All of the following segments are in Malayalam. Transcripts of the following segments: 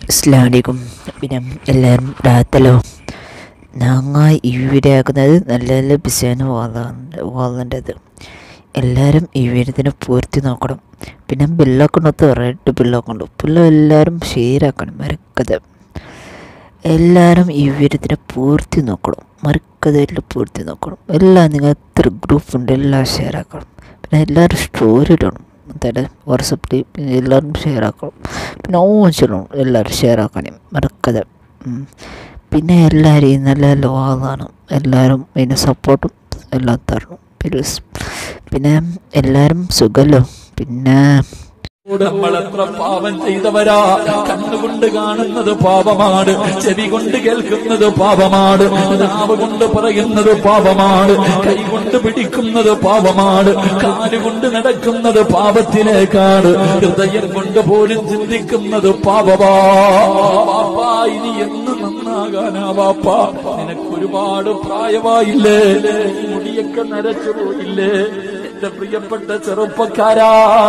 അസ്ലാമലൈക്കും പിന്നെ എല്ലാവരും രാത്തലോ ഞങ്ങൾ ഈ വീഡിയോ ആക്കുന്നത് നല്ല നല്ല ബിസിയാണ് വാളുണ്ട് വാളേണ്ടത് എല്ലാവരും ഈ വീഡിയോത്തിനെ പൂർത്തി നോക്കണം പിന്നെ ബില്ലാക്കണത്ത് റെഡ് ബില്ലാക്കുണ്ട് ബില്ല എല്ലാവരും ഷെയറാക്കണം മറക്കത് എല്ലാവരും ഈ വീഡിയോത്തിനെ പൂർത്തി നോക്കണം മറക്കതിൽ പൂർത്തി നോക്കണം എല്ലാം നിങ്ങൾ എത്ര ഗ്രൂപ്പ് ഉണ്ട് എല്ലാം ഷെയർ ആക്കണം പിന്നെ എല്ലാവരും സ്റ്റോറി ഇടണം അതായത് വാട്സപ്പിൽ പിന്നെ എല്ലാവരും ഷെയർ ആക്കണം പിന്നെ ഓൺ ചെയ്യണം എല്ലാവരും ഷെയർ ആക്കണം മറക്കത് ഉം. പിന്നെ എല്ലാവരെയും നല്ല നല്ല വാദാണ് എല്ലാവരും അതിന് സപ്പോർട്ടും എല്ലാം തരണം പ്ലീസ് പിന്നെ എല്ലാവരും സുഖമല്ലോ പിന്നെ നമ്മൾ എത്ര പാപം ചെയ്തവരാ കണ്ണുകൊണ്ട് കാണുന്നത് പാപമാണ് ചെവി കൊണ്ട് കേൾക്കുന്നത് പാപമാണ് നാവ് കൊണ്ട് പറയുന്നത് പാപമാണ് കൈ കൊണ്ട് പിടിക്കുന്നത് പാപമാണ് കാലുകൊണ്ട് നടക്കുന്നത് പാപത്തിലേക്കാണ് ഹൃദയം കൊണ്ട് പോലും ചിന്തിക്കുന്നത് പാപമാ വാപ്പാ ഇനി എന്ന് നന്നാകാനാ വാപ്പാ നിനക്ക് ഒരുപാട് പ്രായമായില്ലേ മുടിയൊക്കെ നരച്ചു പോയില്ലേ എന്റെ പ്രിയപ്പെട്ട ചെറുപ്പക്കാരാ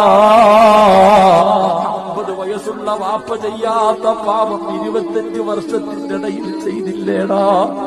അമ്പത് വയസ്സുള്ള വാപ്പ ചെയ്യാത്ത പാപം ഇരുപത്തഞ്ച് വർഷത്തിന്റെ ഇടയിൽ ചെയ്തില്ലേടാ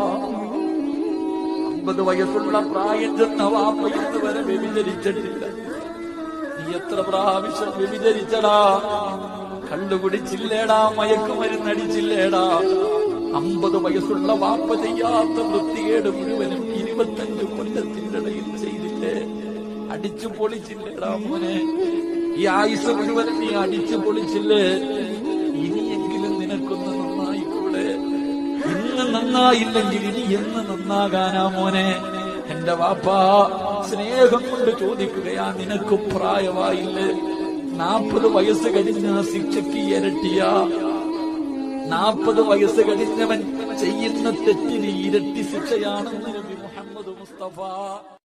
അമ്പത് വയസ്സുള്ള പ്രായം ചെന്ന വാപ്പ ഇതുവരെ വ്യഭിചരിച്ചിട്ടില്ല നീ എത്ര പ്രാവശ്യം വ്യഭിചരിച്ചടാ കള്ളു കുടിച്ചില്ലേടാ മയക്കുമരുന്നടിച്ചില്ലേടാ അമ്പത് വയസ്സുള്ള വാപ്പ ചെയ്യാത്ത വൃത്തികേട് മുഴുവനും ഇരുപത്തഞ്ച് കൊല്ലത്തിന്റെ ഇടയിൽ ചെയ്തില്ലേ അടിച്ചു പൊളിച്ചില്ലേടാ മോനെ ഈ ആയുസ് മുഴുവനും നീ അടിച്ചു പൊളിച്ചില്ലേ ഇനിയെങ്കിലും നിനക്കൊന്ന് നന്നായിക്കൂടെ ഇന്ന് നന്നായില്ലെങ്കിൽ ഇനി എന്ന് നന്നാകാനാ മോനെ എന്റെ വാപ്പാ സ്നേഹം കൊണ്ട് ചോദിക്കുകയാ നിനക്ക് പ്രായമായില്ലേ നാൽപ്പത് വയസ്സ് കഴിഞ്ഞ ശിക്ഷയ്ക്ക് ഇരട്ടിയ നാൽപ്പത് വയസ്സ് കഴിഞ്ഞവൻ ചെയ്യുന്ന തെറ്റിന് ഇരട്ടി ശിക്ഷയാണെന്ന് നബി മുഹമ്മദ് മുസ്തഫ